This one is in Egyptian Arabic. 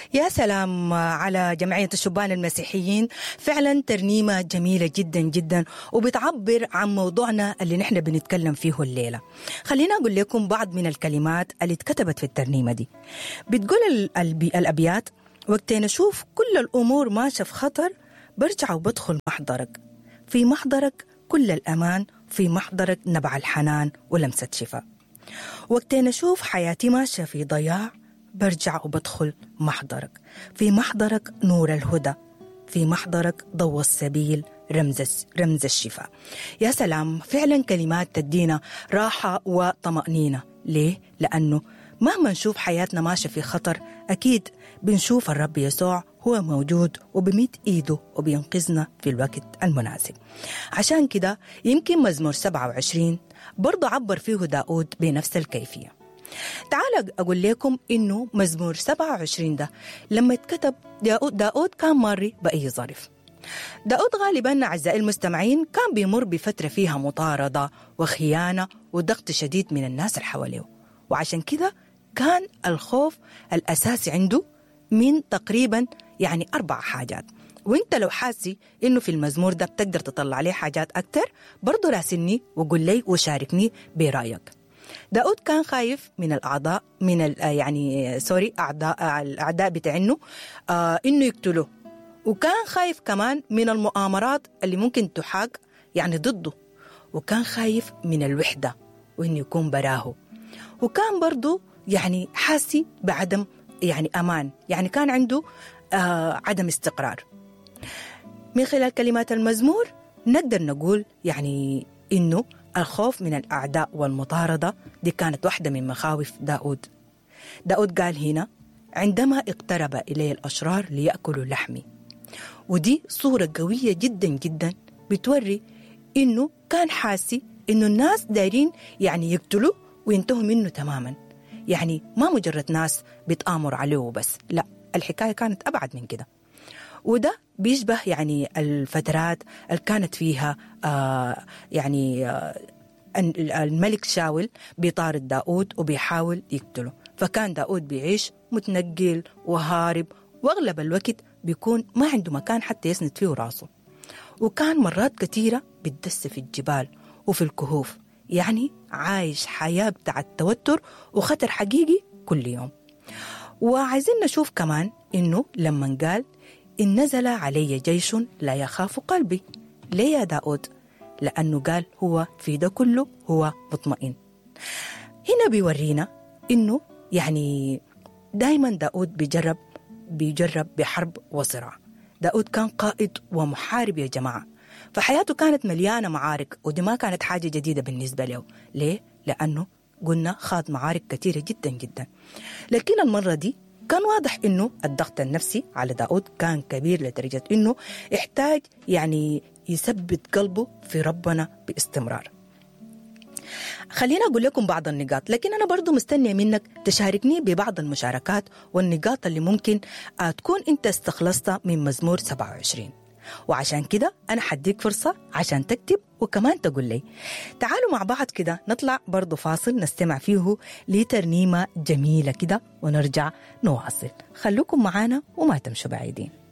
يا سلام على جمعية الشبان المسيحيين فعلا ترنيمة جميلة جدا جدا وبتعبر عن موضوعنا اللي نحن بنتكلم فيه الليلة خلينا أقول لكم بعض من الكلمات اللي اتكتبت في الترنيمة دي بتقول الأبيات وقتين أشوف كل الأمور ماشية في خطر برجع وبدخل محضرك في محضرك كل الأمان في محضرك نبع الحنان ولمسة شفاء وقتين أشوف حياتي ماشية في ضياع برجع وبدخل محضرك في محضرك نور الهدى في محضرك ضوء السبيل رمز رمز الشفاء يا سلام فعلا كلمات تدينا راحة وطمأنينة ليه؟ لأنه مهما نشوف حياتنا ماشية في خطر أكيد بنشوف الرب يسوع هو موجود وبميت إيده وبينقذنا في الوقت المناسب عشان كده يمكن مزمور 27 برضه عبر فيه داود بنفس الكيفية تعال أقول لكم إنه مزمور 27 ده لما اتكتب داود, داود كان ماري بأي ظرف داود غالبا أعزائي المستمعين كان بيمر بفترة فيها مطاردة وخيانة وضغط شديد من الناس اللي حواليه وعشان كده كان الخوف الأساسي عنده من تقريبا يعني أربع حاجات وانت لو حاسي انه في المزمور ده بتقدر تطلع عليه حاجات اكتر برضه راسلني وقول لي وشاركني برايك داود كان خايف من الاعضاء من ال يعني سوري اعضاء الاعداء بتاعنه آه انه يقتلوه وكان خايف كمان من المؤامرات اللي ممكن تحاق يعني ضده وكان خايف من الوحده وانه يكون براه وكان برضه يعني حاسي بعدم يعني امان يعني كان عنده آه عدم استقرار من خلال كلمات المزمور نقدر نقول يعني انه الخوف من الاعداء والمطارده دي كانت واحده من مخاوف داود داود قال هنا عندما اقترب الي الاشرار لياكلوا لحمي ودي صوره قويه جدا جدا بتوري انه كان حاسي انه الناس دايرين يعني يقتلوا وينتهوا منه تماما يعني ما مجرد ناس بتآمر عليه وبس لا الحكايه كانت ابعد من كده وده بيشبه يعني الفترات اللي كانت فيها آه يعني آه الملك شاول بيطارد داود وبيحاول يقتله فكان داود بيعيش متنقل وهارب واغلب الوقت بيكون ما عنده مكان حتى يسند فيه راسه وكان مرات كثيرة بتدس في الجبال وفي الكهوف يعني عايش حياة بتاع التوتر وخطر حقيقي كل يوم وعايزين نشوف كمان إنه لما قال إن نزل علي جيش لا يخاف قلبي ليه يا داود لأنه قال هو في ده كله هو مطمئن هنا بيورينا إنه يعني دايما داود بيجرب بيجرب بحرب وصراع داود كان قائد ومحارب يا جماعة فحياته كانت مليانة معارك ودي ما كانت حاجة جديدة بالنسبة له ليه؟ لأنه قلنا خاض معارك كثيرة جدا جدا لكن المرة دي كان واضح انه الضغط النفسي على داود كان كبير لدرجة انه احتاج يعني يثبت قلبه في ربنا باستمرار خلينا أقول لكم بعض النقاط لكن أنا برضو مستنية منك تشاركني ببعض المشاركات والنقاط اللي ممكن تكون أنت استخلصتها من مزمور 27 وعشان كده أنا حديك فرصة عشان تكتب وكمان تقول لي تعالوا مع بعض كده نطلع برضو فاصل نستمع فيه لترنيمة جميلة كده ونرجع نواصل خلوكم معانا وما تمشوا بعيدين